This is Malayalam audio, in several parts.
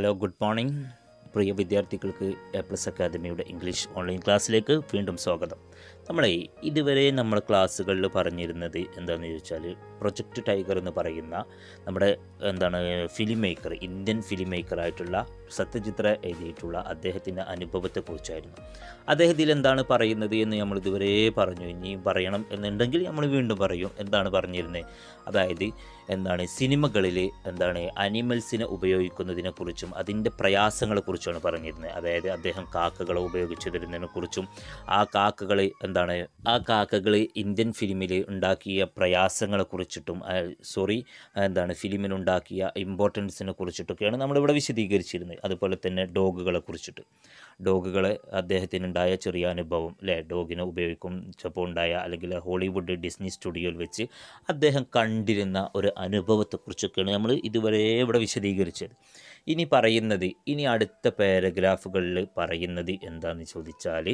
ഹലോ ഗുഡ് മോർണിംഗ് പ്രിയ വിദ്യാർത്ഥികൾക്ക് എ പ്ലസ് അക്കാദമിയുടെ ഇംഗ്ലീഷ് ഓൺലൈൻ ക്ലാസ്സിലേക്ക് വീണ്ടും സ്വാഗതം നമ്മളെ ഇതുവരെ നമ്മൾ ക്ലാസ്സുകളിൽ പറഞ്ഞിരുന്നത് എന്താണെന്ന് ചോദിച്ചാൽ പ്രൊജക്റ്റ് ടൈഗർ എന്ന് പറയുന്ന നമ്മുടെ എന്താണ് ഫിലിം മേക്കർ ഇന്ത്യൻ ഫിലിം മേക്കറായിട്ടുള്ള സത്യജിത്ര എഴുതിയിട്ടുള്ള അദ്ദേഹത്തിൻ്റെ അനുഭവത്തെക്കുറിച്ചായിരുന്നു അദ്ദേഹത്തിൽ എന്താണ് പറയുന്നത് എന്ന് നമ്മൾ ഇതുവരെ പറഞ്ഞു ഇനിയും പറയണം എന്നുണ്ടെങ്കിൽ നമ്മൾ വീണ്ടും പറയും എന്താണ് പറഞ്ഞിരുന്നത് അതായത് എന്താണ് സിനിമകളിൽ എന്താണ് അനിമൽസിനെ ഉപയോഗിക്കുന്നതിനെക്കുറിച്ചും അതിൻ്റെ പ്രയാസങ്ങളെക്കുറിച്ചുമാണ് പറഞ്ഞിരുന്നത് അതായത് അദ്ദേഹം കാക്കകളെ ഉപയോഗിച്ചതിനെക്കുറിച്ചും ആ കാക്കകൾ എന്താണ് ആ കാക്കകൾ ഇന്ത്യൻ ഫിലിമിൽ ഉണ്ടാക്കിയ പ്രയാസങ്ങളെ കുറിച്ചിട്ടും സോറി എന്താണ് ഫിലിമിനുണ്ടാക്കിയ ഇമ്പോർട്ടൻസിനെ കുറിച്ചിട്ടൊക്കെയാണ് നമ്മളിവിടെ വിശദീകരിച്ചിരുന്നത് അതുപോലെ തന്നെ ഡോഗുകളെ കുറിച്ചിട്ട് ഡോഗുകളെ അദ്ദേഹത്തിനുണ്ടായ ചെറിയ അനുഭവം അല്ലേ ഡോഗിനെ ഉപയോഗിക്കും ചിലപ്പോൾ ഉണ്ടായ അല്ലെങ്കിൽ ഹോളിവുഡ് ഡിസ്നി സ്റ്റുഡിയോയിൽ വെച്ച് അദ്ദേഹം കണ്ടിരുന്ന ഒരു അനുഭവത്തെക്കുറിച്ചൊക്കെയാണ് നമ്മൾ ഇതുവരെ ഇവിടെ വിശദീകരിച്ചത് ഇനി പറയുന്നത് ഇനി അടുത്ത പാരഗ്രാഫുകളിൽ പറയുന്നത് എന്താണെന്ന് ചോദിച്ചാൽ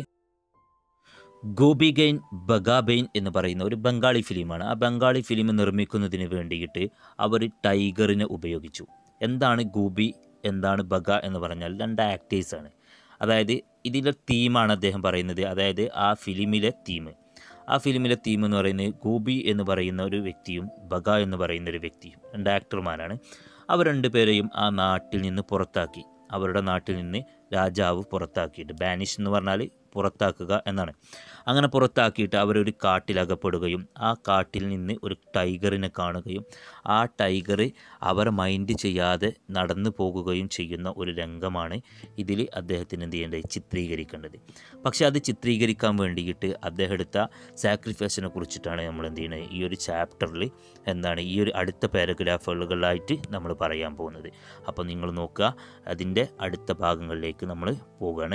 ഗോപിഗൈൻ ബഗാബൈൻ എന്ന് പറയുന്ന ഒരു ബംഗാളി ഫിലിമാണ് ആ ബംഗാളി ഫിലിം നിർമ്മിക്കുന്നതിന് വേണ്ടിയിട്ട് അവർ ടൈഗറിനെ ഉപയോഗിച്ചു എന്താണ് ഗോപി എന്താണ് ബഗ എന്ന് പറഞ്ഞാൽ രണ്ട് ആക്ടേഴ്സാണ് അതായത് ഇതിലെ തീമാണ് അദ്ദേഹം പറയുന്നത് അതായത് ആ ഫിലിമിലെ തീം ആ ഫിലിമിലെ തീം എന്ന് പറയുന്നത് ഗോപി എന്ന് പറയുന്ന ഒരു വ്യക്തിയും ബഗ എന്ന് പറയുന്ന ഒരു വ്യക്തിയും രണ്ട് ആക്ടർമാരാണ് അവർ രണ്ടുപേരെയും ആ നാട്ടിൽ നിന്ന് പുറത്താക്കി അവരുടെ നാട്ടിൽ നിന്ന് രാജാവ് പുറത്താക്കിയിട്ട് ബാനിഷ് എന്ന് പറഞ്ഞാൽ പുറത്താക്കുക എന്നാണ് അങ്ങനെ പുറത്താക്കിയിട്ട് അവരൊരു കാട്ടിലകപ്പെടുകയും ആ കാട്ടിൽ നിന്ന് ഒരു ടൈഗറിനെ കാണുകയും ആ ടൈഗർ അവരെ മൈൻഡ് ചെയ്യാതെ നടന്നു പോകുകയും ചെയ്യുന്ന ഒരു രംഗമാണ് ഇതിൽ അദ്ദേഹത്തിന് എന്ത് ചെയ്യേണ്ടത് ചിത്രീകരിക്കേണ്ടത് പക്ഷേ അത് ചിത്രീകരിക്കാൻ വേണ്ടിയിട്ട് അദ്ദേഹം എടുത്ത സാക്രിഫൈസിനെ കുറിച്ചിട്ടാണ് നമ്മൾ എന്ത് ചെയ്യുന്നത് ഈ ഒരു ചാപ്റ്ററിൽ എന്താണ് ഈ ഒരു അടുത്ത പാരഗ്രാഫുകളിലായിട്ട് നമ്മൾ പറയാൻ പോകുന്നത് അപ്പോൾ നിങ്ങൾ നോക്കുക അതിൻ്റെ അടുത്ത ഭാഗങ്ങളിലേക്ക് നമ്മൾ പോവുകയാണ്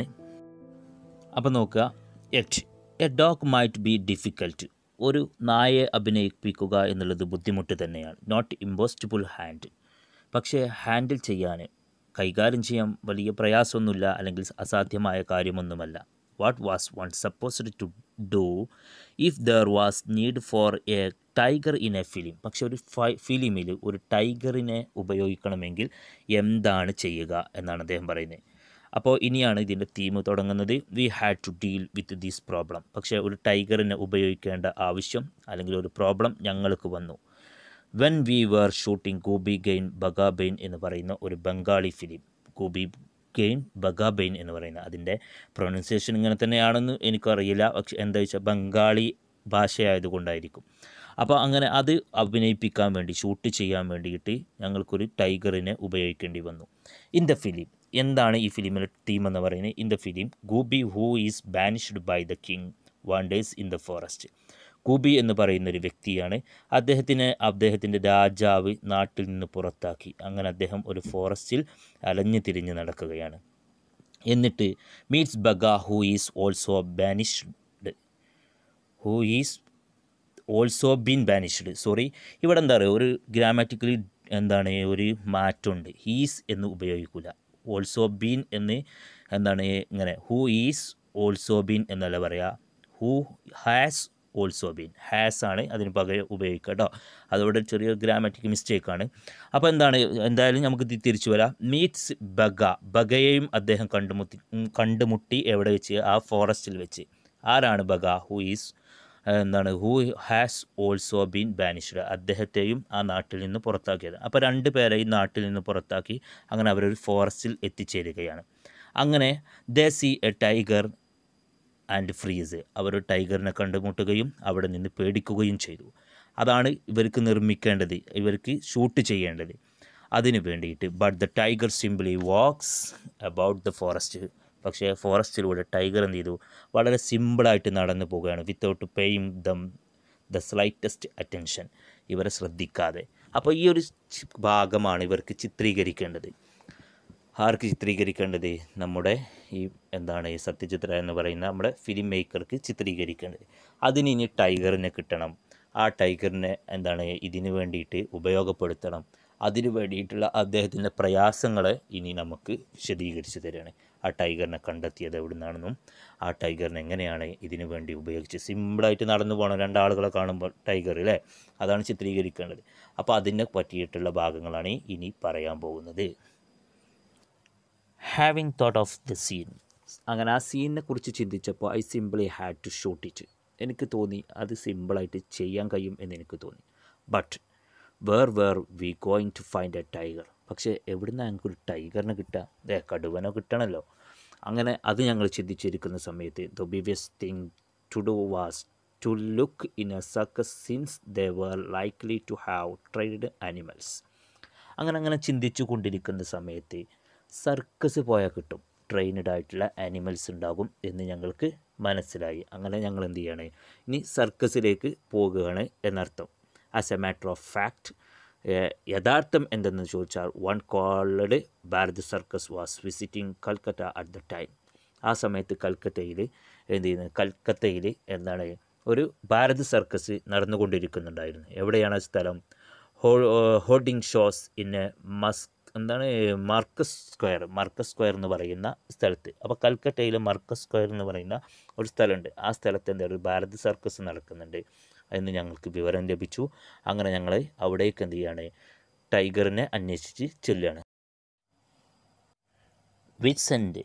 അപ്പോൾ നോക്കുക at a dog might be difficult ഒരു നായയെ അഭിനയിപ്പിക്കുക എന്നുള്ളത് ബുദ്ധിമുട്ട് തന്നെയാണ് നോട്ട് ഇമ്പോസിബിൾ ഹാൻഡ് പക്ഷേ ഹാൻഡിൽ ചെയ്യാൻ കൈകാര്യം ചെയ്യാൻ വലിയ പ്രയാസമൊന്നുമില്ല അല്ലെങ്കിൽ അസാധ്യമായ കാര്യമൊന്നുമല്ല what was one supposed to do if there was need for a tiger in a film പക്ഷെ ഒരു ഫിലിമിൽ ഒരു ടൈഗറിനെ ഉപയോഗിക്കണമെങ്കിൽ എന്താണ് ചെയ്യുക എന്നാണ് അദ്ദേഹം പറയുന്നത് അപ്പോൾ ഇനിയാണ് ഇതിൻ്റെ തീം തുടങ്ങുന്നത് we had to deal with these problem പക്ഷേ ഒരു ടൈഗറിനെ ഉപയോഗിക്കേണ്ട ആവശ്യം അല്ലെങ്കിൽ ഒരു പ്രോബ്ലം ഞങ്ങൾക്ക് വന്നു when we were shooting Goopy Gyne Bagha Byne എന്ന് പറയുന്ന ഒരു ബംഗാളി ഫിലിം ഗോബി ഗെയിൻ ബഗാബെയിൻ എന്ന് പറയുന്ന അതിൻ്റെ പ്രൊണൗൺസിയേഷൻ ഇങ്ങനെ തന്നെയാണെന്ന് എനിക്കറിയില്ല പക്ഷെ എന്താ വെച്ചാൽ ബംഗാളി ഭാഷയായതുകൊണ്ടായിരിക്കും അപ്പോൾ അങ്ങനെ അത് അഭിനയിപ്പിക്കാൻ വേണ്ടി ഷൂട്ട് ചെയ്യാൻ വേണ്ടിയിട്ട് ഞങ്ങൾക്കൊരു ടൈഗറിനെ ഉപയോഗിക്കേണ്ടി വന്നു ഇൻ ദ ഫിലിം എന്താണ് ഈ ഫിലിമിലെ തീം എന്ന് പറയുന്നത് in the film Goopy who is banished by the king wanders in the forest Goopy എന്ന് പറയുന്ന ഒരു വ്യക്തിയാണ് അദ്ദേഹത്തിന് അദ്ദേഹത്തിൻ്റെ രാജാവ് നാട്ടിൽ നിന്ന് പുറത്താക്കി അങ്ങനെ അദ്ദേഹം ഒരു ഫോറസ്റ്റിൽ അലഞ്ഞു തിരിഞ്ഞ് നടക്കുകയാണ് എന്നിട്ട് meets Bagha who is also banished who is also been banished sorry ഇവിടെ എന്താ പറയുക ഒരു ഗ്രാമാറ്റിക്കലി എന്താണ് ഒരു മാറ്റമുണ്ട് ഹീസ് എന്ന് ഉപയോഗിക്കില്ല ഓൾസോ ബീൻ എന്ന് എന്താണ് ഇങ്ങനെ ഹൂ ഈസ് ഓൾസോ ബീൻ എന്നല്ല പറയുക who has also been has ആണ് അതിന് പകരം ഉപയോഗിക്കുക കേട്ടോ അതോടെ ചെറിയ ഗ്രാമാറ്റിക് മിസ്റ്റേക്കാണ് അപ്പോൾ എന്താണ് എന്തായാലും നമുക്ക് തിരിച്ചു വരാം മീറ്റ്സ് ബഗ ബഗയെയും അദ്ദേഹം കണ്ടുമുട്ടി കണ്ടുമുട്ടി എവിടെ വെച്ച് ആ ഫോറസ്റ്റിൽ വെച്ച് ആരാണ് ബഗ ഹൂ ഈസ് എന്താണ് who has also been banished അദ്ദേഹത്തെയും ആ നാട്ടിൽ നിന്ന് പുറത്താക്കിയത് അപ്പോൾ രണ്ട് പേരെയും നാട്ടിൽ നിന്ന് പുറത്താക്കി അങ്ങനെ അവരൊരു ഫോറസ്റ്റിൽ എത്തിച്ചേരുകയാണ് അങ്ങനെ the see a tiger and freeze അവർ ടൈഗറിനെ കണ്ടുമുട്ടുകയും അവിടെ നിന്ന് പേടിക്കുകയും ചെയ്തു അതാണ് ഇവർക്ക് നിർമ്മിക്കേണ്ടത് ഇവർക്ക് ഷൂട്ട് ചെയ്യേണ്ടത് അതിനു വേണ്ടിയിട്ട് but the tiger simply walks about the forest പക്ഷേ ഫോറസ്റ്റിലൂടെ ടൈഗർ എന്ത് ചെയ്തു വളരെ സിമ്പിളായിട്ട് നടന്നു പോവുകയാണ് without paying them the slightest attention ഇവരെ ശ്രദ്ധിക്കാതെ അപ്പോൾ ഈ ഒരു ഭാഗമാണ് ഇവർക്ക് ചിത്രീകരിക്കേണ്ടത് ആർക്ക് ചിത്രീകരിക്കേണ്ടത് നമ്മുടെ ഈ എന്താണ് ഈ സത്യചിത്ര എന്ന് പറയുന്ന നമ്മുടെ ഫിലിം മേക്കർക്ക് ചിത്രീകരിക്കേണ്ടത് അതിന് ഇനി ടൈഗറിനെ കിട്ടണം ആ ടൈഗറിനെ എന്താണ് ഇതിനു വേണ്ടിയിട്ട് ഉപയോഗപ്പെടുത്തണം അതിനു വേണ്ടിയിട്ടുള്ള അദ്ദേഹത്തിൻ്റെ പ്രയാസങ്ങളെ ഇനി നമുക്ക് വിശദീകരിച്ച് തരികയാണ് ആ ടൈഗറിനെ കണ്ടെത്തിയത് എവിടെ നിന്നാണെന്നും ആ ടൈഗറിനെ എങ്ങനെയാണ് ഇതിനു വേണ്ടി ഉപയോഗിച്ച് സിമ്പിളായിട്ട് നടന്നു പോകണം രണ്ടാളുകളെ കാണുമ്പോൾ ടൈഗർ അല്ലേ അതാണ് ചിത്രീകരിക്കേണ്ടത് അപ്പോൾ അതിനെ പറ്റിയിട്ടുള്ള ഭാഗങ്ങളാണ് ഇനി പറയാൻ പോകുന്നത് having thought of the scene അങ്ങനെ ആ സീനിനെ കുറിച്ച് ചിന്തിച്ചപ്പോൾ I simply had to shoot it എനിക്ക് തോന്നി അത് സിമ്പിളായിട്ട് ചെയ്യാൻ കഴിയും എന്ന് എനിക്ക് തോന്നി but where where we going to find a tiger പക്ഷേ എവിടുന്ന് ഞങ്ങൾക്കൊരു ടൈഗറിനെ കിട്ടുക ഏ കടുവനോ കിട്ടണമല്ലോ അങ്ങനെ അത് ഞങ്ങൾ ചിന്തിച്ചിരിക്കുന്ന സമയത്ത് the obvious thing to do was to look in a circus since they were likely to have tried animals അങ്ങനെ അങ്ങനെ ചിന്തിച്ചു കൊണ്ടിരിക്കുന്ന സമയത്ത് സർക്കസ് പോയാൽ കിട്ടും ട്രെയിനഡ് ആയിട്ടുള്ള ആനിമൽസ് ഉണ്ടാകും എന്ന് ഞങ്ങൾക്ക് മനസ്സിലായി അങ്ങനെ ഞങ്ങൾ എന്ത് ചെയ്യാണ് ഇനി സർക്കസിലേക്ക് പോകുകയാണ് എന്നർത്ഥം as a matter of fact യഥാർത്ഥം എന്തെന്ന് ചോദിച്ചാൽ one called Bharat circus was visiting Calcutta at the time ആ സമയത്ത് കൽക്കത്തയിൽ എന്ത് ചെയ്യുന്നത് കൽക്കത്തയിൽ എന്താണ് ഒരു ഭാരത് സർക്കസ് നടന്നുകൊണ്ടിരിക്കുന്നുണ്ടായിരുന്നു എവിടെയാണ് ആ സ്ഥലം ഹോ ഹോർഡിംഗ് ഷോസ് ഇൻ എ മസ് എന്താണ് മാർക്കസ് സ്ക്വയർ മാർക്കസ് സ്ക്വയർ എന്ന് പറയുന്ന സ്ഥലത്ത് അപ്പോൾ കൽക്കട്ടയിൽ മാർക്കസ് സ്ക്വയർ എന്ന് പറയുന്ന ഒരു സ്ഥലമുണ്ട് ആ സ്ഥലത്ത് എന്താ ഒരു ഭാരത് സർക്കസ് നടക്കുന്നുണ്ട് എന്ന് ഞങ്ങൾക്ക് വിവരം ലഭിച്ചു അങ്ങനെ ഞങ്ങൾ അവിടേക്ക് എന്ത് ചെയ്യാണ് ടൈഗറിനെ അന്വേഷിച്ച് ചെല്ലുകയാണ് which send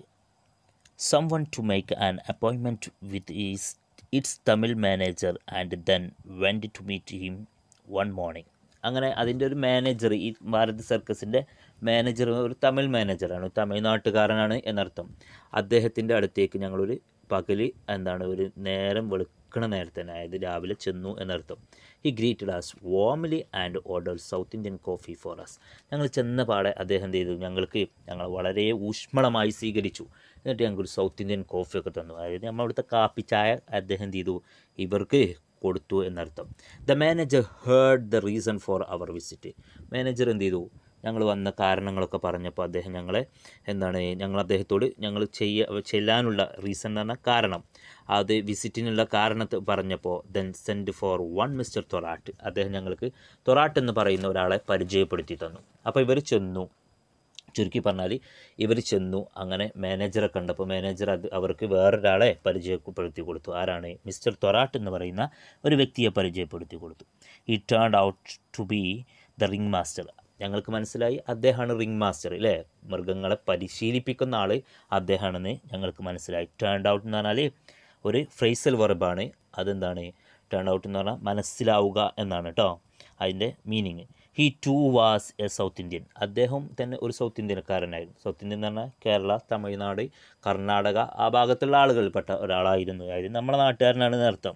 someone to make an appointment with is its Tamil manager and then went to meet him one morning അങ്ങനെ അതിൻ്റെ ഒരു മാനേജർ ഈ ഭാരത് സർക്കസിൻ്റെ മാനേജർ ഒരു തമിഴ് മാനേജറാണ് തമിഴ്നാട്ടുകാരനാണ് എന്നർത്ഥം അദ്ദേഹത്തിൻ്റെ അടുത്തേക്ക് ഞങ്ങളൊരു പകൽ എന്താണ് ഒരു നേരം വെളുക്കണ നേരത്തെ തന്നെ അതായത് രാവിലെ ചെന്നു എന്നർത്ഥം he greeted us warmly and order South Indian coffee for us ഞങ്ങൾ ചെന്ന പാടെ അദ്ദേഹം എന്ത് ചെയ്തു ഞങ്ങൾക്ക് ഞങ്ങൾ വളരെ ഊഷ്മളമായി സ്വീകരിച്ചു എന്നിട്ട് ഞങ്ങൾക്ക് സൗത്ത് ഇന്ത്യൻ കോഫിയൊക്കെ തന്നു അതായത് നമ്മൾ അവിടുത്തെ കാപ്പി ചായ അദ്ദേഹം എന്ത് ചെയ്തു ഇവർക്ക് കൊടുത്തു എന്നർത്ഥം the manager heard the reason for our visit manager എന്ത് ചെയ്തു ഞങ്ങൾ വന്ന കാരണങ്ങളൊക്കെ പറഞ്ഞപ്പോൾ അദ്ദേഹം ഞങ്ങളെ എന്താണ് ഞങ്ങൾ അദ്ദേഹത്തോട് ഞങ്ങൾ ചെയ്യ ചെല്ലാനുള്ള റീസൺ എന്ന് പറഞ്ഞാൽ കാരണം അത് വിസിറ്റിനുള്ള കാരണത്തെ പറഞ്ഞപ്പോൾ then send for one mister Thorat അദ്ദേഹം ഞങ്ങൾക്ക് തൊറാട്ട് എന്ന് പറയുന്ന ഒരാളെ പരിചയപ്പെടുത്തി തന്നു അപ്പോൾ ഇവർ ചെന്നു ചുരുക്കി പറഞ്ഞാൽ ഇവർ ചെന്നു അങ്ങനെ മാനേജറെ കണ്ടപ്പോൾ മാനേജർ അത് അവർക്ക് വേറൊരാളെ പരിചയപ്പെടുത്തി കൊടുത്തു ആരാണ് മിസ്റ്റർ തൊറാട്ട് എന്ന് പറയുന്ന ഒരു വ്യക്തിയെ പരിചയപ്പെടുത്തി കൊടുത്തു ഈ turn out to be the ringmaster ഞങ്ങൾക്ക് മനസ്സിലായി അദ്ദേഹമാണ് റിംഗ് മാസ്റ്റർ അല്ലേ മൃഗങ്ങളെ പരിശീലിപ്പിക്കുന്ന ആൾ അദ്ദേഹമാണെന്ന് ഞങ്ങൾക്ക് മനസ്സിലായി ടേൺ ഔട്ട് എന്ന് പറഞ്ഞാൽ ഒരു ഫ്രേസൽ വെർബാണ് അതെന്താണ് ടേൺ ഔട്ട് എന്ന് പറഞ്ഞാൽ മനസ്സിലാവുക എന്നാണ് കേട്ടോ അതിൻ്റെ meaning he too was a South Indian അദ്ദേഹം തന്നെ ഒരു സൗത്ത് ഇന്ത്യക്കാരനായിരുന്നു സൗത്ത് ഇന്ത്യൻ എന്ന് പറഞ്ഞാൽ കേരള തമിഴ്നാട് കർണാടക ആ ഭാഗത്തുള്ള ആളുകളിൽപ്പെട്ട ഒരാളായിരുന്നു അതായത് നമ്മുടെ നാട്ടുകാരനാണ് അർത്ഥം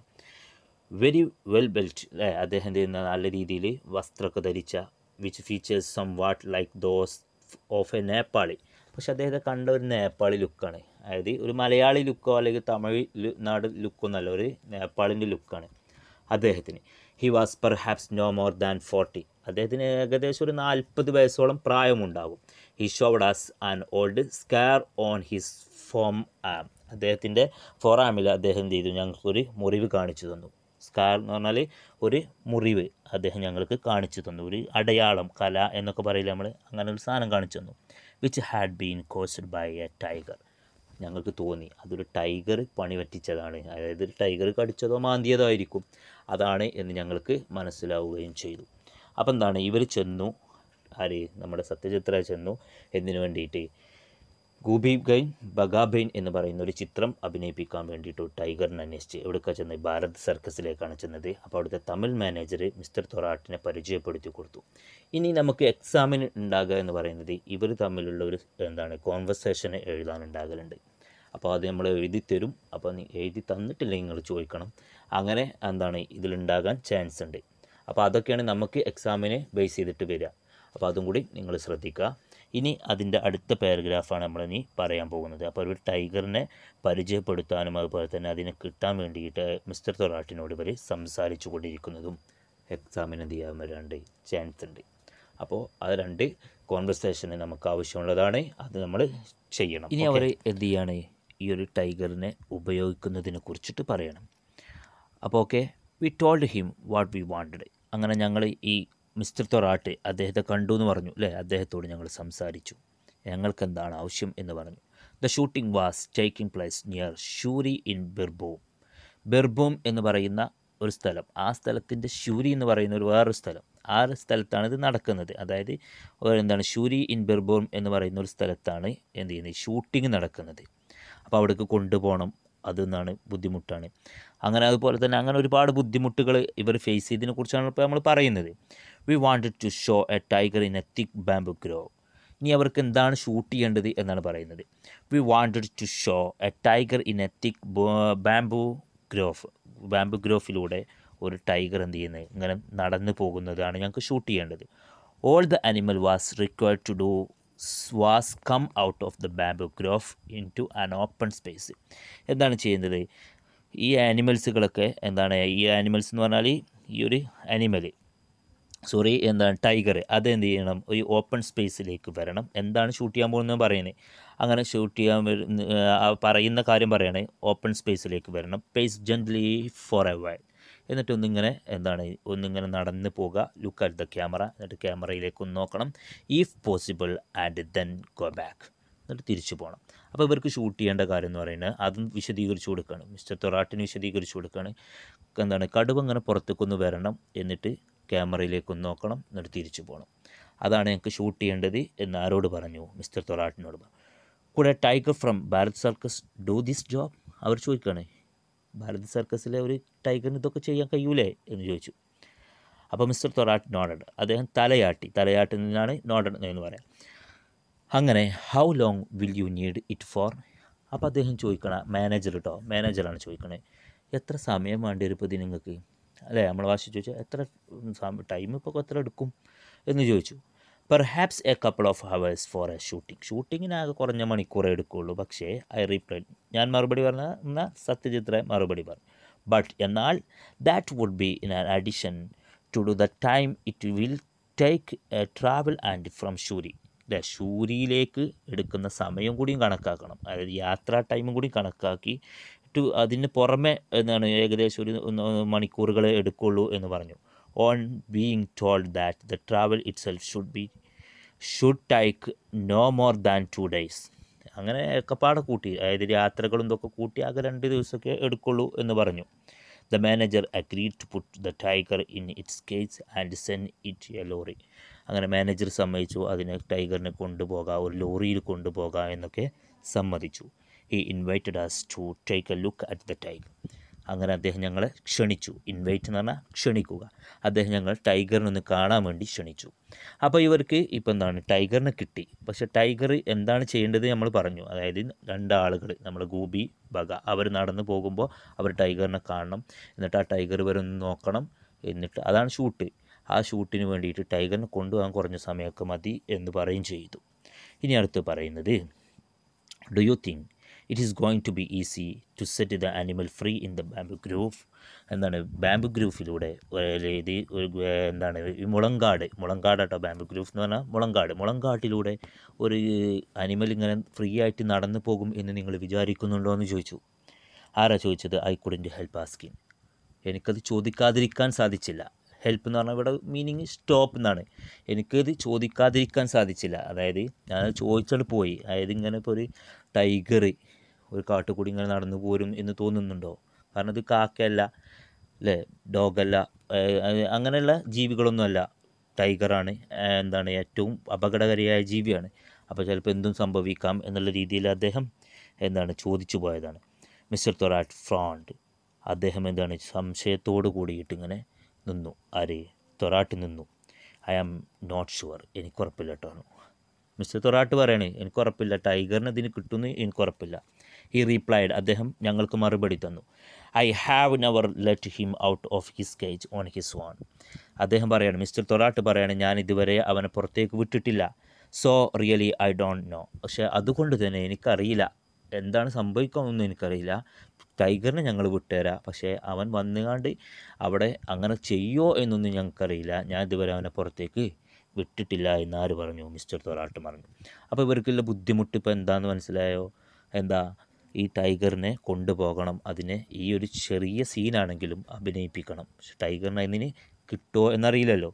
വെരി വെൽ ബെൽറ്റ് അല്ലേ അദ്ദേഹം ചെയ്യുന്ന നല്ല രീതിയിൽ വസ്ത്രമൊക്കെ ധരിച്ച which features somewhat like those of a Nepali പക്ഷെ അദ്ദേഹത്തെ കണ്ട ഒരു നേപ്പാളി ലുക്കാണ് അതായത് ഒരു മലയാളി ലുക്കോ അല്ലെങ്കിൽ തമിഴ് ലു- നാട് ലുക്കോ എന്നല്ല ഒരു നേപ്പാളിൻ്റെ ലുക്കാണ് അദ്ദേഹത്തിന് he was perhaps no more than forty അദ്ദേഹത്തിന് ഏകദേശം ഒരു നാൽപ്പത് വയസ്സോളം പ്രായമുണ്ടാകും he showed us an old scar on his forearm അദ്ദേഹത്തിൻ്റെ ഫോറാമിൽ അദ്ദേഹം എന്ത് ചെയ്തു ഞങ്ങൾക്കൊരു മുറിവ് കാണിച്ചു തന്നു സ്കാർ എന്ന് പറഞ്ഞാൽ ഒരു മുറിവ് അദ്ദേഹം ഞങ്ങൾക്ക് കാണിച്ചു തന്നു ഒരു അടയാളം കല എന്നൊക്കെ പറയില്ല നമ്മൾ അങ്ങനെ ഒരു സാധനം കാണിച്ചു തന്നു which had been caused by a tiger ഞങ്ങൾക്ക് തോന്നി അതൊരു ടൈഗർ പണി പറ്റിച്ചതാണ് അതായത് ഒരു ടൈഗർ കടിച്ചതോ മാന്തിയതോ ആയിരിക്കും അതാണ് എന്ന് ഞങ്ങൾക്ക് മനസ്സിലാവുകയും ചെയ്തു അപ്പം എന്താണ് ഇവർ ചെന്നു ആര് നമ്മുടെ സത്യചിത്ര ചെന്നു എന്തിനു വേണ്ടിയിട്ട് ഗൂബിബൈൻ ബഗാബൈൻ എന്ന് പറയുന്ന ഒരു ചിത്രം അഭിനയിപ്പിക്കാൻ വേണ്ടിയിട്ട് ഒരു ടൈഗറിനെ അന്വേഷിച്ച് എവിടേക്കാണ് ചെന്നത് ഭാരത് സർക്കസിലേക്കാണ് ചെന്നത് അപ്പോൾ അവിടുത്തെ തമിഴ് മാനേജർ മിസ്റ്റർ തൊറാട്ടിനെ പരിചയപ്പെടുത്തി കൊടുത്തു ഇനി നമുക്ക് എക്സാമിന് ഉണ്ടാകുക എന്ന് പറയുന്നത് ഇവർ തമ്മിലുള്ള ഒരു എന്താണ് കോൺവെർസേഷൻ എഴുതാനുണ്ടാകലുണ്ട് അപ്പോൾ അത് നമ്മൾ എഴുതി തരും അപ്പോൾ നീ എഴുതി തന്നിട്ടില്ലെങ്കിൽ നിങ്ങൾ ചോദിക്കണം അങ്ങനെ എന്താണ് ഇതിലുണ്ടാകാൻ ചാൻസ് ഉണ്ട് അപ്പോൾ അതൊക്കെയാണ് നമുക്ക് എക്സാമിനെ ബേസ് ചെയ്തിട്ട് വരിക അപ്പോൾ അതും കൂടി നിങ്ങൾ ശ്രദ്ധിക്കുക ഇനി അതിൻ്റെ അടുത്ത പാരഗ്രാഫാണ് നമ്മൾ ഇനി പറയാൻ പോകുന്നത് അപ്പോൾ ഒരു ടൈഗറിനെ പരിചയപ്പെടുത്താനും അതുപോലെ തന്നെ അതിനെ കിട്ടാൻ വേണ്ടിയിട്ട് മിസ്റ്റർ തൊറാട്ടിനോട് ഇവർ സംസാരിച്ചു കൊണ്ടിരിക്കുന്നതും എക്സാമിന് എന്ത് ചെയ്യാൻ വരാണ്ട് ചാൻസ് ഉണ്ട് അപ്പോൾ അത് രണ്ട് കോൺവെർസേഷന് നമുക്ക് ആവശ്യമുള്ളതാണ് അത് നമ്മൾ ചെയ്യണം ഇനി അവർ എന്ത് ചെയ്യാണ് ഈ ഒരു ടൈഗറിനെ ഉപയോഗിക്കുന്നതിനെ കുറിച്ചിട്ട് പറയണം അപ്പോൾ okay we told him what we wanted അങ്ങനെ ഞങ്ങൾ ഈ മിസ്റ്റർ തൊറാട്ട് അദ്ദേഹത്തെ കണ്ടു എന്ന് പറഞ്ഞു അല്ലേ അദ്ദേഹത്തോട് ഞങ്ങൾ സംസാരിച്ചു ഞങ്ങൾക്ക് എന്താണ് ആവശ്യം എന്ന് പറഞ്ഞു the shooting was taking place near Suri in Birbhum Birbhum എന്ന് പറയുന്ന ഒരു സ്ഥലം ആ സ്ഥലത്തിൻ്റെ ഷൂരി എന്ന് പറയുന്ന ഒരു വേറൊരു സ്ഥലം ആ ഒരു സ്ഥലത്താണ് ഇത് നടക്കുന്നത് അതായത് ഒരു എന്താണ് ഷൂരി ഇൻ ബെർബോം എന്ന് പറയുന്ന ഒരു സ്ഥലത്താണ് എന്ത് ചെയ്യുന്നത് ഷൂട്ടിംഗ് നടക്കുന്നത് അപ്പോൾ അവിടേക്ക് കൊണ്ടുപോകണം അതെന്നാണ് ബുദ്ധിമുട്ടാണ് അങ്ങനെ അതുപോലെ തന്നെ അങ്ങനെ ഒരുപാട് ബുദ്ധിമുട്ടുകൾ ഇവർ ഫേസ് ചെയ്തതിനെ കുറിച്ചാണ് ഇപ്പോൾ നമ്മൾ പറയുന്നത് we wanted to show a tiger in a thick bamboo grove ഇനി അവർക്ക് എന്താണ് ഷൂട്ട് ചെയ്യേണ്ടത് എന്നാണ് പറയുന്നത് we wanted to show a tiger in a thick bamboo grove bamboo ഗ്രോഫിലൂടെ ഒരു ടൈഗർ എന്ത് ചെയ്യുന്നത് ഇങ്ങനെ നടന്നു പോകുന്നതാണ് ഞങ്ങൾക്ക് ഷൂട്ട് ചെയ്യേണ്ടത് all the animal was required to do was come out of the bamboo grove into an open space എന്താണ് ചെയ്യുന്നത് ഈ ആനിമൽസുകളൊക്കെ എന്താണ് ഈ ആനിമൽസ് എന്ന് പറഞ്ഞാൽ ഈ ഒരു അനിമൽ സോറി എന്താണ് ടൈഗർ അത് എന്ത് ചെയ്യണം ഒരു ഓപ്പൺ സ്പേസിലേക്ക് വരണം എന്താണ് ഷൂട്ട് ചെയ്യാൻ പോകുന്നത് പറയുന്നത് അങ്ങനെ ഷൂട്ട് ചെയ്യാൻ വരുന്ന ആ പറയുന്ന കാര്യം പറയണേ ഓപ്പൺ സ്പേസിലേക്ക് വരണം pace gently for a while എന്നിട്ട് ഒന്നിങ്ങനെ എന്താണ് ഒന്നിങ്ങനെ നടന്ന് പോകുക ലുക്ക് അറ്റ് ദ ക്യാമറ എന്നിട്ട് ക്യാമറയിലേക്ക് ഒന്ന് നോക്കണം if possible and then go back എന്നിട്ട് തിരിച്ചു പോകണം അപ്പോൾ ഇവർക്ക് ഷൂട്ട് ചെയ്യേണ്ട കാര്യം എന്ന് പറയുന്നത് അതും വിശദീകരിച്ചു കൊടുക്കുകയാണ് മിസ്റ്റർ തൊറാട്ടിന് വിശദീകരിച്ചു കൊടുക്കുകയാണ് എന്താണ് കടുവ ഇങ്ങനെ പുറത്തേക്കൊന്ന് വരണം എന്നിട്ട് ക്യാമറയിലേക്കൊന്ന് നോക്കണം എന്നിട്ട് തിരിച്ചു പോകണം അതാണ് ഞങ്ങൾക്ക് ഷൂട്ട് ചെയ്യേണ്ടത് എന്ന് ആരോട് പറഞ്ഞു മിസ്റ്റർ തൊറാട്ടിനോട് പറഞ്ഞു കൂടെ tiger from Bharat circus do this job അവർ ചോദിക്കുകയാണ് ഭാരത് സർക്കസിലെ ഒരു ടൈഗറിന് ഇതൊക്കെ ചെയ്യാൻ കഴിയൂലേ എന്ന് ചോദിച്ചു അപ്പോൾ മിസ്റ്റർ തൊറാട്ട് നോഡഡ് അദ്ദേഹം തലയാട്ടി തലയാട്ടി നിന്നാണ് നോഡഡ് എന്ന് പറയാം അങ്ങനെ how long will you need it for അപ്പോൾ അദ്ദേഹം ചോദിക്കണ മാനേജർ കേട്ടോ മാനേജറാണ് ചോദിക്കണേ എത്ര സമയം വേണ്ടി വരും ഇപ്പോൾ ഇത് നിങ്ങൾക്ക് അല്ലേ നമ്മൾ വാശി ചോദിച്ചാൽ എത്ര ടൈം ഇപ്പോൾ എത്ര എടുക്കും എന്ന് ചോദിച്ചു perhaps a couple of hours for a shooting ഷൂട്ടിങ്ങിനാകെ കുറഞ്ഞ മണിക്കൂറേ എടുക്കുകയുള്ളൂ പക്ഷേ ഐ റീപ്ലൈ ഞാൻ മറുപടി പറഞ്ഞ എന്നാൽ സത്യജിത്ര മറുപടി പറഞ്ഞു ബട്ട് എന്നാൽ that would be in an addition to do the time it will take a travel and from Suri അല്ലേ ഷൂരിയിലേക്ക് എടുക്കുന്ന സമയം കൂടിയും കണക്കാക്കണം അതായത് യാത്രാ ടൈമും കൂടി കണക്കാക്കി ടു അതിന് പുറമെ എന്താണ് ഏകദേശം ഒരു മണിക്കൂറുകൾ എടുക്കുള്ളൂ എന്ന് പറഞ്ഞു on being told that the travel itself should be should take no more than two days അങ്ങനെ ഒക്കെപ്പാടെ കൂട്ടി അതായത് യാത്രകളും ഇതൊക്കെ കൂട്ടി ആകെ രണ്ട് ദിവസമൊക്കെ എടുക്കുള്ളൂ എന്ന് പറഞ്ഞു the manager agreed to put the tiger in its case and send it a lorry അങ്ങനെ മാനേജർ സമ്മതിച്ചു അതിനെ ടൈഗറിനെ കൊണ്ടുപോകാം ഒരു ലോറിയിൽ കൊണ്ടുപോകാം എന്നൊക്കെ സമ്മതിച്ചു ഈ invited us to take a look at the tiger അങ്ങനെ അദ്ദേഹം ഞങ്ങളെ ക്ഷണിച്ചു ഇൻവൈറ്റ് എന്ന് പറഞ്ഞാൽ ക്ഷണിക്കുക അദ്ദേഹം ഞങ്ങൾ ടൈഗറിനെ ഒന്ന് കാണാൻ വേണ്ടി ക്ഷണിച്ചു അപ്പോൾ ഇവർക്ക് ഇപ്പോൾ എന്താണ് ടൈഗറിനെ കിട്ടി പക്ഷേ ടൈഗർ എന്താണ് ചെയ്യേണ്ടത് നമ്മൾ പറഞ്ഞു അതായത് രണ്ടാളുകൾ നമ്മൾ ഗൂബി ബഗ അവർ നടന്നു പോകുമ്പോൾ അവർ ടൈഗറിനെ കാണണം എന്നിട്ട് ആ ടൈഗർ വരെ ഒന്ന് നോക്കണം എന്നിട്ട് അതാണ് ഷൂട്ട് ആ ഷൂട്ടിന് വേണ്ടിയിട്ട് ടൈഗറിനെ കൊണ്ടുപോകാൻ കുറഞ്ഞ സമയമൊക്കെ മതി എന്ന് പറയും ചെയ്തു ഇനി അടുത്ത് പറയുന്നത് do you think it is going to be easy to set the animal free in the bamboo grove എന്താണ് ബാംബു ഗ്രൂഫിലൂടെ ഇത് ഒരു എന്താണ് ഈ മുളങ്കാട് മുളങ്കാടാട്ടോ ബാംബു ഗ്രൂഫ് എന്ന് പറഞ്ഞാൽ മുളങ്കാട് മുളങ്കാട്ടിലൂടെ ഒരു അനിമൽ ഇങ്ങനെ ഫ്രീ ആയിട്ട് നടന്നു പോകും എന്ന് നിങ്ങൾ വിചാരിക്കുന്നുണ്ടോ എന്ന് ചോദിച്ചു ആരാ ചോദിച്ചത് ഐ കുഡിൻ്റെ ഹെൽപ്പ് ആസ്കിൻ എനിക്കത് ചോദിക്കാതിരിക്കാൻ സാധിച്ചില്ല ഹെൽപ്പ് എന്ന് പറഞ്ഞാൽ ഇവിടെ മീനിങ് സ്റ്റോപ്പ് എന്നാണ് എനിക്കത് ചോദിക്കാതിരിക്കാൻ സാധിച്ചില്ല അതായത് ഞാൻ ചോദിച്ചിട്ട് പോയി അതായത് ഇങ്ങനെ ഇപ്പോൾ ഒരു ടൈഗർ ഒരു കാട്ടുകൂടി ഇങ്ങനെ നടന്നു പോരും എന്ന് തോന്നുന്നുണ്ടോ കാരണം ഇത് കാക്കയല്ല അല്ലേ ഡോഗല്ല അങ്ങനെയുള്ള ജീവികളൊന്നുമല്ല ടൈഗറാണ് എന്താണ് ഏറ്റവും അപകടകാരിയായ ജീവിയാണ് അപ്പോൾ ചിലപ്പോൾ എന്തും സംഭവിക്കാം എന്നുള്ള രീതിയിൽ അദ്ദേഹം എന്താണ് ചോദിച്ചു പോയതാണ് മിസ്റ്റർ തൊറാട്ട് ഫ്രോണ്ട് അദ്ദേഹം എന്താണ് സംശയത്തോട് കൂടിയിട്ട് ഇങ്ങനെ നിന്നു ആര് തൊറാട്ട് നിന്നു ഐ ആം നോട്ട് ഷുവർ എനിക്ക് ഉറപ്പില്ല കേട്ടോ മിസ്റ്റർ തൊറാട്ട് പറയണേ എനിക്ക് ഉറപ്പില്ല ടൈഗറിന് ഇതിന് കിട്ടുമെന്ന് എനിക്ക് ഉറപ്പില്ല ഈ റീപ്ലൈഡ് അദ്ദേഹം ഞങ്ങൾക്ക് മറുപടി തന്നു I have never let him out of his cage on his own അദ്ദേഹം പറയാണ് മിസ്റ്റർ തൊറാട്ട് പറയാണ് ഞാൻ ഇതുവരെ അവനെ പുറത്തേക്ക് വിട്ടിട്ടില്ല so really I don't know പക്ഷേ അതുകൊണ്ട് തന്നെ എനിക്കറിയില്ല എന്താണ് സംഭവിക്കാമെന്നൊന്നും എനിക്കറിയില്ല ടൈഗറിനെ ഞങ്ങൾ വിട്ടുതരാം പക്ഷേ അവൻ വന്നുകാണ്ട് അവിടെ അങ്ങനെ ചെയ്യോ എന്നൊന്നും ഞങ്ങൾക്കറിയില്ല ഞാൻ ഇതുവരെ അവനെ പുറത്തേക്ക് വിട്ടിട്ടില്ല എന്ന് ആര് പറഞ്ഞു മിസ്റ്റർ തൊറാട്ട് പറഞ്ഞു അപ്പോൾ ഇവർക്കുള്ള ബുദ്ധിമുട്ട് ഇപ്പോൾ എന്താണെന്ന് മനസ്സിലായോ എന്താ ഈ ടൈഗറിനെ കൊണ്ടുപോകണം അതിനെ ഈ ഒരു ചെറിയ സീനാണെങ്കിലും അഭിനയിപ്പിക്കണം പക്ഷെ ടൈഗറിനെ അതിന് കിട്ടുമോ എന്നറിയില്ലല്ലോ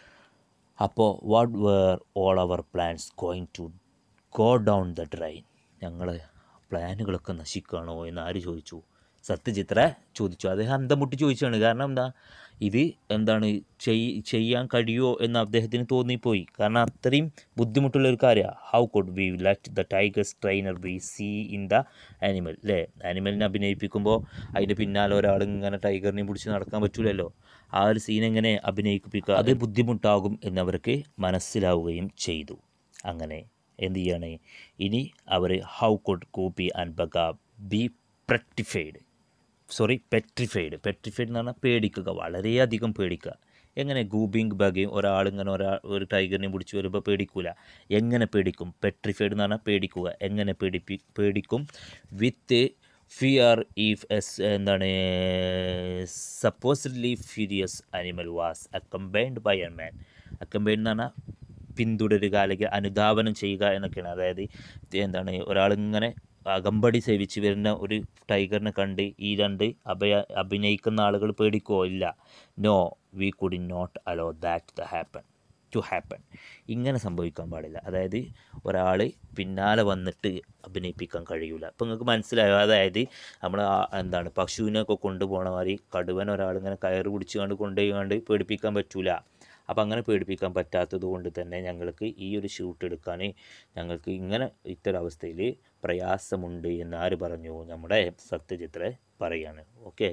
അപ്പോൾ what were all our plans going to go down the drain ഞങ്ങൾ പ്ലാനുകളൊക്കെ നശിക്കുകയാണോ എന്ന് ആര് ചോദിച്ചു സത്യജിത്ര ചോദിച്ചു അദ്ദേഹം അന്തം മുട്ടി ചോദിച്ചാണ് കാരണം എന്താ ഇത് എന്താണ് ചെയ് ചെയ്യാൻ കഴിയുമോ എന്ന് അദ്ദേഹത്തിന് തോന്നിപ്പോയി കാരണം അത്രയും ബുദ്ധിമുട്ടുള്ള ഒരു കാര്യമാണ് how could we let the tiger's trainer be seen in the animal അല്ലേ ആനിമലിനെ അഭിനയിപ്പിക്കുമ്പോൾ അതിൻ്റെ പിന്നാലെ ഒരാൾ ഇങ്ങനെ ടൈഗറിനെ പിടിച്ച് നടക്കാൻ പറ്റൂലല്ലോ ആ ഒരു സീൻ എങ്ങനെ അഭിനയിപ്പിക്കുക അത് ബുദ്ധിമുട്ടാകും എന്നവർക്ക് മനസ്സിലാവുകയും ചെയ്തു അങ്ങനെ എന്ത് ചെയ്യാണ് ഇനി അവർ how could Goopy and Bagha be petrified sorry petrified petrified എന്ന് പറഞ്ഞാൽ പേടിക്കുക വളരെയധികം പേടിക്കുക എങ്ങനെ ഗൂബിങ് ബഗയും ഒരാളിങ്ങനെ ഒരാൾ ഒരു ടൈഗറിനെ പിടിച്ച് വരുമ്പോൾ പേടിക്കൂല എങ്ങനെ പേടിക്കും പെട്രിഫൈഡ് എന്ന് പറഞ്ഞാൽ പേടിക്കുക എങ്ങനെ പേടിപ്പി പേടിക്കും വിത്ത് ഫിയർ ഇഫ് എസ് എന്താണ് supposedly furious animal was accompanied by a man accompanied എന്ന് പറഞ്ഞാൽ പിന്തുടരുക അല്ലെങ്കിൽ അനുധാവനം ചെയ്യുക എന്നൊക്കെയാണ് അതായത് ഇത് എന്താണ് ഒരാളിങ്ങനെ അകമ്പടി സേവിച്ച് വരുന്ന ഒരു ടൈഗറിനെ കണ്ട് ഈ രണ്ട് അഭയ അഭിനയിക്കുന്ന ആളുകൾ പേടിക്കുമോ ഇല്ല no we could not allow that the happen to happen ഇങ്ങനെ സംഭവിക്കാൻ പാടില്ല അതായത് ഒരാൾ പിന്നാലെ വന്നിട്ട് അഭിനയിപ്പിക്കാൻ കഴിയൂല അപ്പോൾ നിങ്ങൾക്ക് മനസ്സിലായോ അതായത് നമ്മൾ എന്താണ് പശുവിനൊക്കെ കൊണ്ടുപോകണ മാതിരി കടുവൻ ഒരാൾ ഇങ്ങനെ കയറ് പിടിച്ച് കണ്ട് കൊണ്ടുപോയി കണ്ട് പേടിപ്പിക്കാൻ പറ്റൂല അപ്പോൾ അങ്ങനെ പേടിപ്പിക്കാൻ പറ്റാത്തത് കൊണ്ട് തന്നെ ഞങ്ങൾക്ക് ഈ ഒരു ഷൂട്ട് എടുക്കാൻ ഞങ്ങൾക്ക് ഇങ്ങനെ ഇത്തരം അവസ്ഥയിൽ പ്രയാസമുണ്ട് എന്ന് ആര് പറഞ്ഞു നമ്മുടെ സത്യജിത്ര പറയാണ് ഓക്കെ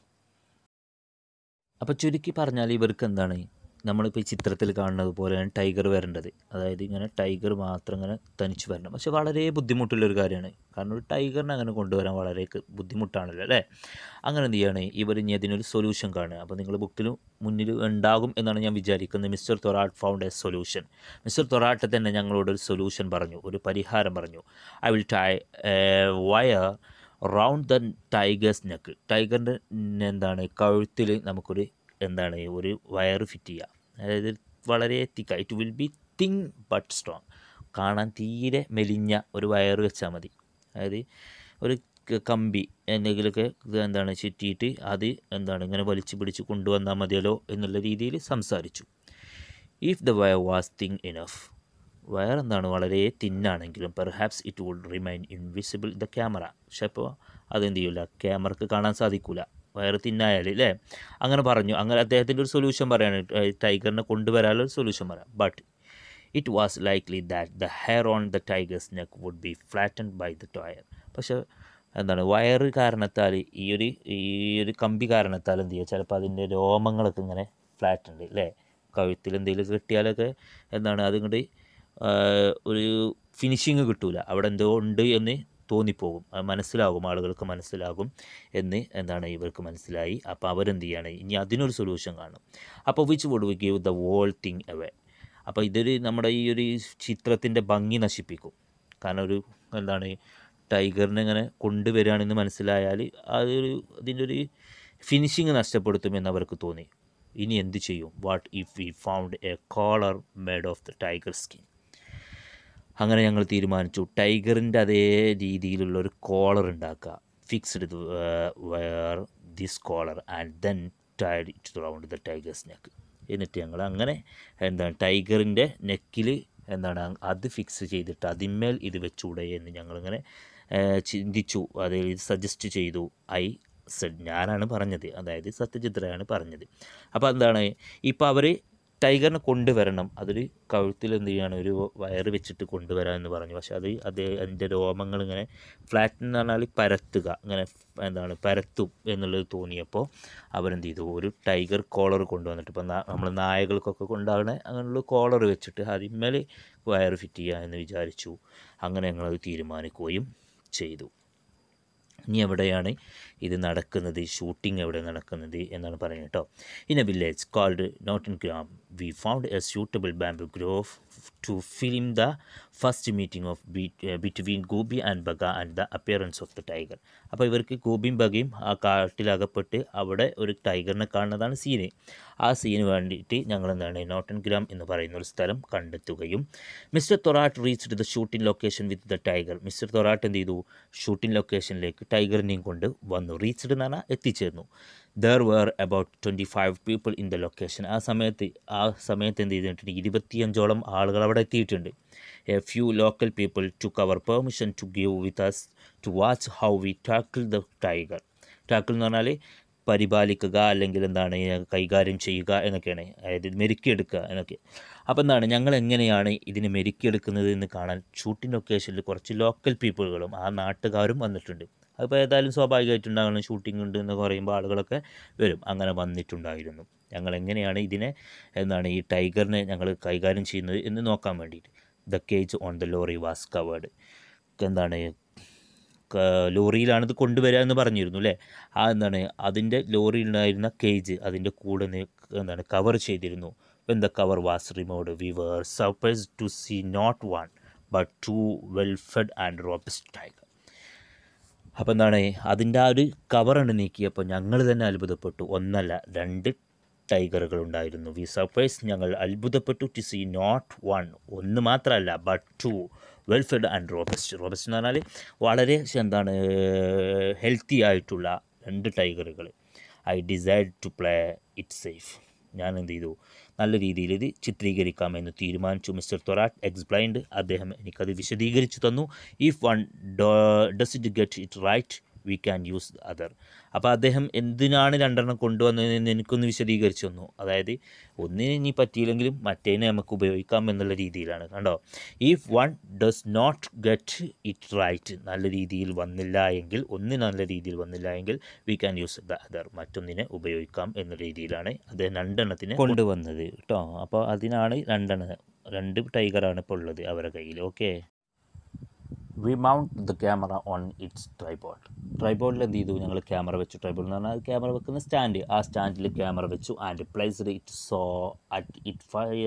അപ്പോൾ ചുരുക്കി പറഞ്ഞാൽ ഇവർക്ക് എന്താണ് നമ്മളിപ്പോൾ ഈ ചിത്രത്തിൽ കാണുന്നത് പോലെയാണ് ടൈഗർ വരേണ്ടത് അതായത് ഇങ്ങനെ ടൈഗർ മാത്രം ഇങ്ങനെ തനിച്ച് വരണം പക്ഷെ വളരെ ബുദ്ധിമുട്ടുള്ളൊരു കാര്യമാണ് കാരണം ഒരു ടൈഗറിനെ അങ്ങനെ കൊണ്ടുവരാൻ വളരെ ക- ബുദ്ധിമുട്ടാണല്ലോ അല്ലേ അങ്ങനെ എന്ത് ചെയ്യാണ് ഇവർ ഇനി അതിനൊരു സൊല്യൂഷൻ കാണുക അപ്പോൾ നിങ്ങൾ ബുക്കിൽ മുന്നിൽ ഉണ്ടാകും എന്നാണ് ഞാൻ വിചാരിക്കുന്നത് mister Thorat found a solution mister Thorat തന്നെ ഞങ്ങളോട് ഒരു സൊല്യൂഷൻ പറഞ്ഞു ഒരു പരിഹാരം പറഞ്ഞു I will tie wire round the tiger's neck ടൈഗറിൻ്റെ എന്താണ് കഴുത്തിൽ നമുക്കൊരു എന്താണ് ഒരു വയർ ഫിറ്റ് ചെയ്യുക അതായത് വളരെ തിക്ക it will be thin but strong കാണാൻ തീരെ മെലിഞ്ഞ ഒരു വയർ വെച്ചാൽ മതി അതായത് ഒരു ക- കമ്പി എന്തെങ്കിലുമൊക്കെ ഇത് എന്താണ് ചുറ്റിയിട്ട് അത് എന്താണ് ഇങ്ങനെ വലിച്ചു പിടിച്ച് കൊണ്ടുവന്നാൽ മതിയല്ലോ എന്നുള്ള രീതിയിൽ സംസാരിച്ചു if the wire was thin enough wire എന്താണ് വളരെ തിന്നാണെങ്കിലും perhaps it would remain invisible in the camera പക്ഷെ അപ്പോൾ അതെന്ത് ചെയ്യില്ല ക്യാമറക്ക് കാണാൻ സാധിക്കില്ല വയർ തിന്നായാൽ അല്ലേ അങ്ങനെ പറഞ്ഞു അങ്ങനെ അദ്ദേഹത്തിൻ്റെ ഒരു സൊല്യൂഷൻ പറയാണ് ഏഹ് ടൈഗറിനെ കൊണ്ടുവരാനുള്ള ഒരു സൊല്യൂഷൻ പറയാം but it was likely that the hair on the tiger's neck would be flattened by the wire പക്ഷേ എന്താണ് വയറ് കാരണത്താൽ ഈ ഒരു ഈ ഒരു കമ്പി കാരണത്താൽ എന്ത് ചെയ്യുക ചിലപ്പോൾ അതിൻ്റെ രോമങ്ങളൊക്കെ ഇങ്ങനെ ഫ്ലാറ്റ് ഉണ്ട് അല്ലേ കഴുത്തിൽ എന്തെങ്കിലും കിട്ടിയാലൊക്കെ എന്താണ് അതിങ്ങോട്ട് ഒരു ഫിനിഷിങ് കിട്ടൂല അവിടെ എന്തോ ഉണ്ട് എന്ന് തോന്നിപ്പോകും അത് മനസ്സിലാകും ആളുകൾക്ക് മനസ്സിലാകും എന്ന് എന്താണ് ഇവർക്ക് മനസ്സിലായി അപ്പോൾ അവരെന്ത് ചെയ്യാണ് ഇനി അതിനൊരു സൊല്യൂഷൻ കാണും അപ്പോൾ which would we give the whole thing away അപ്പോൾ ഇതൊരു നമ്മുടെ ഈ ഒരു ചിത്രത്തിൻ്റെ ഭംഗി നശിപ്പിക്കും കാരണം ഒരു എന്താണ് ടൈഗറിനെ ഇങ്ങനെ കൊണ്ടുവരികയാണെന്ന് മനസ്സിലായാൽ അതൊരു അതിൻ്റെ ഒരു ഫിനിഷിങ് നഷ്ടപ്പെടുത്തുമെന്ന് അവർക്ക് തോന്നി ഇനി എന്ത് ചെയ്യും what if we found a collar made of the tiger skin അങ്ങനെ ഞങ്ങൾ തീരുമാനിച്ചു ടൈഗറിൻ്റെ അതേ രീതിയിലുള്ള ഒരു കോളർ ഉണ്ടാക്കുക fixed wire this collar and then tied it round the tiger's neck എന്നിട്ട് ഞങ്ങൾ അങ്ങനെ എന്താണ് ടൈഗറിൻ്റെ നെക്കിൽ എന്താണ് അത് ഫിക്സ് ചെയ്തിട്ട് അതിന്മേൽ ഇത് വെച്ചൂടെ എന്ന് ഞങ്ങളിങ്ങനെ ഏഹ്, ചിന്തിച്ചു അത് സജസ്റ്റ് ചെയ്തു ഐ സെഡ് ഞാനാണ് പറഞ്ഞത് അതായത് സത്യജിത്രയാണ് പറഞ്ഞത് അപ്പോൾ എന്താണ് ഇപ്പോൾ അവർ ടൈഗറിനെ കൊണ്ടുവരണം അതൊരു കഴുത്തിൽ എന്ത് ചെയ്യാണ് ഒരു വയറ് വെച്ചിട്ട് കൊണ്ടുവരാൻ എന്ന് പറഞ്ഞു പക്ഷെ അത് അത് അതിൻ്റെ രോമങ്ങൾ ഇങ്ങനെ ഫ്ലാറ്റ് എന്ന് പറഞ്ഞാൽ പരത്തുക ഇങ്ങനെ എന്താണ് പരത്തും എന്നുള്ളത് തോന്നിയപ്പോൾ അവരെന്ത് ചെയ്തു ഒരു ടൈഗർ കോളർ കൊണ്ടുവന്നിട്ട് ഇപ്പോൾ നമ്മൾ നായകൾക്കൊക്കെ കൊണ്ടാകണ അങ്ങനെയുള്ള കോളർ വെച്ചിട്ട് അതിന്മേൽ വയറ് ഫിറ്റ് ചെയ്യുക എന്ന് വിചാരിച്ചു അങ്ങനെ ഞങ്ങളത് തീരുമാനിക്കുകയും ചെയ്തു ഇനി എവിടെയാണ് ഇത് നടക്കുന്നത് ഷൂട്ടിംഗ് എവിടെ നടക്കുന്നത് എന്നാണ് പറയുന്നത് കേട്ടോ in a village called Notangram we found a suitable bamboo grove to film the first meeting of between Goopy and Bagha and the appearance of the tiger അപ്പോൾ ഇവർക്ക് ഗോപിയും ബഗയും ആ കാട്ടിലകപ്പെട്ട് അവിടെ ഒരു ടൈഗറിനെ കാണുന്നതാണ് സീന് ആ സീന് വേണ്ടിയിട്ട് ഞങ്ങൾ എന്താണ് നോട്ടൻ ഗ്രാം എന്ന് പറയുന്ന ഒരു സ്ഥലം കണ്ടെത്തുകയും mister Thorat reached the shooting location with the tiger mister Thorat എന്ത് ചെയ്തു ഷൂട്ടിംഗ് ലൊക്കേഷനിലേക്ക് ടൈഗറിനെയും കൊണ്ട് വന്നു റീച്ച്ഡ് എന്ന് പറഞ്ഞാൽ എത്തിച്ചേർന്നു there were about twenty five people in the location ആ സമയത്ത് ആ സമയത്ത് എന്ത് ചെയ്തിട്ടുണ്ട് ഇരുപത്തിയഞ്ചോളം ആളുകൾ അവിടെ എത്തിയിട്ടുണ്ട് a few local people to cover permission to give with us to watch how we tackle the tiger tackle എന്ന് പറഞ്ഞാൽ പരിപാലിക്കുക അല്ലെങ്കിൽ എന്താണ് കൈകാര്യം ചെയ്യുക എന്നൊക്കെയാണ് അതായത് മെരുക്കിയെടുക്കുക എന്നൊക്കെ അപ്പോൾ എന്താണ് ഞങ്ങൾ എങ്ങനെയാണ് ഇതിനെ മെരുക്കിയെടുക്കുന്നത് എന്ന് കാണാൻ ഷൂട്ടിംഗ് ലൊക്കേഷനിൽ കുറച്ച് ലോക്കൽ പീപ്പിളുകളും ആ നാട്ടുകാരും വന്നിട്ടുണ്ട് അപ്പോൾ ഏതായാലും സ്വാഭാവികമായിട്ടുണ്ടാകണം ഷൂട്ടിംഗ് ഉണ്ട് എന്ന് പറയുമ്പോൾ ആളുകളൊക്കെ വരും അങ്ങനെ വന്നിട്ടുണ്ടായിരുന്നു ഞങ്ങൾ എങ്ങനെയാണ് ഇതിനെ എന്താണ് ഈ ടൈഗറിനെ ഞങ്ങൾ കൈകാര്യം ചെയ്യുന്നത് എന്ന് നോക്കാൻ വേണ്ടിയിട്ട് the cage on the lorry was covered എന്താണ് ക- ലോറിയിലാണ് ഇത് കൊണ്ടുവരിക എന്ന് പറഞ്ഞിരുന്നു അല്ലേ ആ എന്താണ് അതിൻ്റെ ലോറിയിലുണ്ടായിരുന്ന കേജ് അതിൻ്റെ കൂടെ നി- എന്താണ് കവർ ചെയ്തിരുന്നു when the cover was removed we were surprised to see not one but two well fed and robust tiger അപ്പോൾ എന്താണ് അതിൻ്റെ ആ ഒരു കവറാണ് നീക്കിയപ്പോൾ ഞങ്ങൾ തന്നെ അത്ഭുതപ്പെട്ടു ഒന്നല്ല രണ്ട് ടൈഗറുകൾ ഉണ്ടായിരുന്നു വി സർപ്രൈസ് ഞങ്ങൾ അത്ഭുതപ്പെട്ടു ടു സീ നോട്ട് വൺ ഒന്ന് മാത്രമല്ല but two well fed and robust robust എന്ന് പറഞ്ഞാൽ വളരെ എന്താണ് ഹെൽത്തി ആയിട്ടുള്ള രണ്ട് ടൈഗറുകൾ I decide to play it safe ഞാൻ എന്ത് ചെയ്തു നല്ല രീതിയിൽ ഇത് ചിത്രീകരിക്കാമെന്ന് തീരുമാനിച്ചു മിസ്റ്റർ തൊറാട്ട് എക്സ്പ്ലൈൻഡ് അദ്ദേഹം എനിക്കത് വിശദീകരിച്ചു തന്നു if one does it get it right we can use other അപ്പോൾ അദ്ദേഹം എന്തിനാണ് രണ്ടെണ്ണം കൊണ്ടുവന്നതെന്ന് എനിക്കൊന്ന് വിശദീകരിച്ചു തന്നു അതായത് ഒന്നിന് ഇനി പറ്റിയില്ലെങ്കിലും മറ്റേനെ നമുക്ക് ഉപയോഗിക്കാം എന്നുള്ള രീതിയിലാണ് കണ്ടോ if one does not get it right നല്ല രീതിയിൽ വന്നില്ല എങ്കിൽ ഒന്ന് നല്ല രീതിയിൽ വന്നില്ല എങ്കിൽ we can use the other മറ്റൊന്നിനെ ഉപയോഗിക്കാം എന്ന രീതിയിലാണ് അദ്ദേഹം രണ്ടെണ്ണത്തിനെ കൊണ്ടുവന്നത് കേട്ടോ അപ്പോൾ അതിനാണ് രണ്ടെണ്ണം രണ്ട് ടൈഗറാണ് ഇപ്പോൾ ഉള്ളത് അവരുടെ കയ്യിൽ okay we mount the camera on its tripod ട്രൈബോർഡിൽ എന്ത് ചെയ്തു ഞങ്ങൾ ക്യാമറ വെച്ചു ട്രൈബോർഡ് എന്ന് പറഞ്ഞാൽ ക്യാമറ വെക്കുന്ന സ്റ്റാൻഡ് ആ സ്റ്റാൻഡിൽ ക്യാമറ വെച്ചു and placed it so that it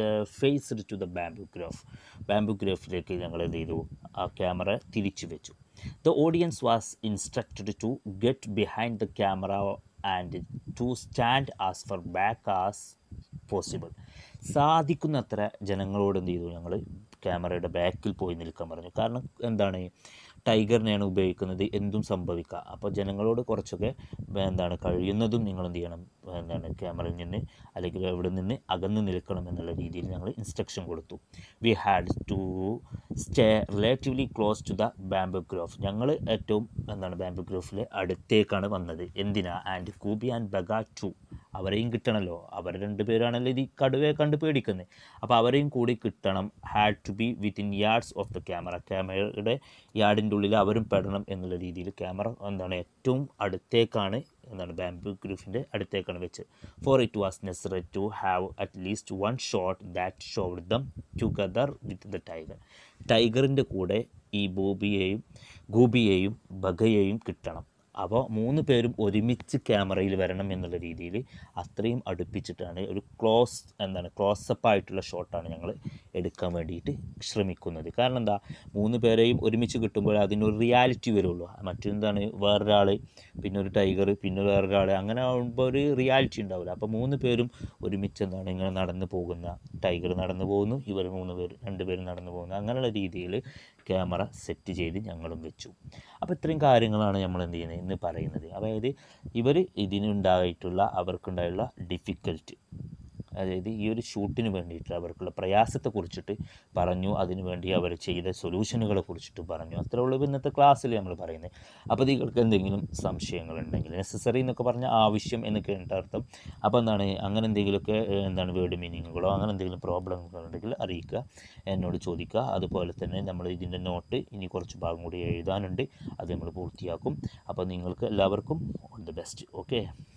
faced to the bamboo grove bamboo ഗ്രോഫിലേക്ക് ഞങ്ങൾ എന്ത് ചെയ്തു ആ ക്യാമറ തിരിച്ചു വെച്ചു the audience was instructed to get behind the camera and to stand as far back as possible സാധിക്കുന്നത്ര ജനങ്ങളോട് എന്ത് ചെയ്തു ഞങ്ങൾ ക്യാമറയുടെ ബാക്കിൽ പോയി നിൽക്കാൻ പറഞ്ഞു കാരണം എന്താണ് ടൈഗറിനെയാണ് ഉപയോഗിക്കുന്നത് എന്തും സംഭവിക്കാം അപ്പോൾ ജനങ്ങളോട് കുറച്ചൊക്കെ എന്താണ് കഴിയുന്നതും നിങ്ങൾ എന്ത് ചെയ്യണം എന്താണ് ക്യാമറയിൽ നിന്ന് അല്ലെങ്കിൽ അവിടെ നിന്ന് അകന്ന് നിൽക്കണം എന്നുള്ള രീതിയിൽ ഞങ്ങൾ ഇൻസ്ട്രക്ഷൻ കൊടുത്തു we had to stay relatively close to the bamboo grove ഞങ്ങൾ ഏറ്റവും എന്താണ് ബാംബു ഗ്രോഫിലെ അടുത്തേക്കാണ് വന്നത് എന്തിനാ and Goopy and Bagha too അവരെയും കിട്ടണമല്ലോ അവർ രണ്ടുപേരാണല്ലോ ഇത് ഈ കടുവയെ കണ്ട് പേടിക്കുന്നത് അപ്പോൾ അവരെയും കൂടി കിട്ടണം had to be within yards of the camera ക്യാമറയുടെ യാർഡിൻ്റെ ഉള്ളിൽ അവരും പെടണം എന്നുള്ള രീതിയിൽ ക്യാമറ എന്താണ് ഏറ്റവും അടുത്തേക്കാണ് എന്താണ് ബാംബു ഗ്രൂഫിൻ്റെ അടുത്തേക്കാണ് വെച്ച് for it was necessary to have at least one shot that showed them together with the tiger ടൈഗറിൻ്റെ കൂടെ ഈ ബോബിയെയും ഗൂബിയെയും ബഗയെയും കിട്ടണം അപ്പോൾ മൂന്ന് പേരും ഒരുമിച്ച് ക്യാമറയിൽ വരണം എന്നുള്ള രീതിയിൽ അത്രയും അടുപ്പിച്ചിട്ടാണ് ഒരു ക്ലോസ് എന്താണ് ക്ലോസപ്പ് ആയിട്ടുള്ള ഷോട്ടാണ് ഞങ്ങൾ എടുക്കാൻ വേണ്ടിയിട്ട് ശ്രമിക്കുന്നത് കാരണം എന്താ മൂന്ന് പേരെയും ഒരുമിച്ച് കിട്ടുമ്പോൾ അതിനൊരു റിയാലിറ്റി വരുള്ളൂ മറ്റെന്താണ് വേറൊരാൾ പിന്നെ ഒരു ടൈഗർ പിന്നെ വേറൊരാൾ അങ്ങനെ ആകുമ്പോൾ ഒരു റിയാലിറ്റി ഉണ്ടാവില്ല അപ്പോൾ മൂന്ന് പേരും ഒരുമിച്ച് എന്താണ് ഇങ്ങനെ നടന്നു പോകുന്ന ടൈഗർ നടന്നു പോകുന്നു ഇവർ മൂന്ന് പേര് രണ്ട് പേരും നടന്നു പോകുന്നു അങ്ങനെയുള്ള രീതിയിൽ ക്യാമറ സെറ്റ് ചെയ്ത് ഞങ്ങളും വെച്ചു അപ്പോൾ ഇത്രയും കാര്യങ്ങളാണ് നമ്മൾ എന്ത് ചെയ്യുന്നത് ഇന്ന് പറയുന്നത് അതായത് ഇവർ ഇതിനുണ്ടായിട്ടുള്ള അവർക്കുണ്ടായുള്ള ഡിഫിക്കൽറ്റ് അതായത് ഈ ഒരു ഷൂട്ടിന് വേണ്ടിയിട്ട് അവർക്കുള്ള പ്രയാസത്തെ കുറിച്ചിട്ട് പറഞ്ഞു അതിനു വേണ്ടി അവർ ചെയ്ത സൊല്യൂഷനുകളെ കുറിച്ചിട്ട് പറഞ്ഞു അത്രേ ഉള്ളൂ ഇന്നത്തെ ക്ലാസ്സിൽ നമ്മൾ പറയുന്നത് അപ്പോൾ നിങ്ങൾക്ക് എന്തെങ്കിലും സംശയങ്ങളുണ്ടെങ്കിൽ നെസസറി എന്നൊക്കെ പറഞ്ഞ ആവശ്യം എന്നൊക്കെ ഉണ്ട് അർത്ഥം അപ്പോൾ എന്താണ് അങ്ങനെ എന്തെങ്കിലുമൊക്കെ ഏഹ്, എന്താണ് വേർഡ് മീനിങ്ങുകളോ അങ്ങനെ എന്തെങ്കിലും പ്രോബ്ലങ്ങൾ ഉണ്ടെങ്കിൽ അറിയിക്കുക എന്നോട് ചോദിക്കുക അതുപോലെ തന്നെ നമ്മൾ ഇതിൻ്റെ നോട്ട് ഇനി കുറച്ച് ഭാഗം കൂടി എഴുതാനുണ്ട് അത് നമ്മൾ പൂർത്തിയാക്കും അപ്പോൾ നിങ്ങൾക്ക് എല്ലാവർക്കും ഓൾ ദി ബെസ്റ്റ് ഓക്കെ